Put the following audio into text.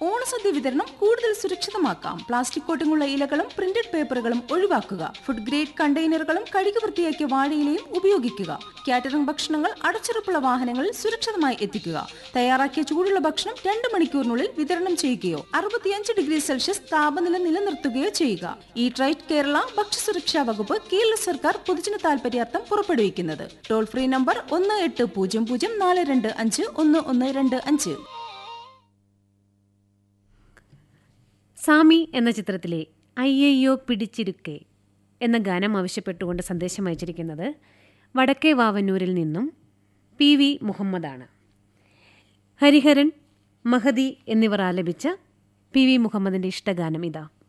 ഓണസദ്യ വിതരണം കൂടുതൽ സുരക്ഷിതമാക്കാം പ്ലാസ്റ്റിക് കോട്ടിംഗുള്ള ഇലകളും പ്രിന്റഡ് പേപ്പറുകളും ഒഴിവാക്കുക ഫുഡ് ഗ്രേഡ് കണ്ടെയ്നറുകളും കഴുകി വൃത്തിയാക്കിയ വാഴയിലയും ഉപയോഗിക്കുക കാറ്ററിംഗ് ഭക്ഷണങ്ങൾ അടച്ചുറപ്പുള്ള വാഹനങ്ങളിൽ സുരക്ഷിതമായി എത്തിക്കുക തയ്യാറാക്കിയ ചൂടുള്ള ഭക്ഷണം രണ്ട് മണിക്കൂറിനുള്ളിൽ വിതരണം ചെയ്യുകയോ അറുപത്തിയഞ്ച് ഡിഗ്രി സെൽഷ്യസ് താപനില നിലനിർത്തുകയോ ചെയ്യുക ഈ ട്രൈറ്റ് കേരള ഭക്ഷ്യസുരക്ഷാ വകുപ്പ് കേരള സർക്കാർ പൊതുജന താൽപര്യാർത്ഥം പുറപ്പെടുവിക്കുന്നത് ടോൾ ഫ്രീ നമ്പർ ഒന്ന് എട്ട് പൂജ്യം പൂജ്യം നാല് രണ്ട് അഞ്ച് ഒന്ന് ഒന്ന് രണ്ട് അഞ്ച് സാമി എന്ന ചിത്രത്തിലെ അയ്യയ്യോ പിടിച്ചിരുക്കെ എന്ന ഗാനം ആവശ്യപ്പെട്ടുകൊണ്ട് സന്ദേശം അയച്ചിരിക്കുന്നത് വടക്കേ വാവന്നൂരിൽ നിന്നും പി വി മുഹമ്മദാണ് ഹരിഹരൻ മഹദി എന്നിവർ ആലപിച്ച പി വി മുഹമ്മദിൻ്റെ ഇഷ്ടഗാനം ഇതാ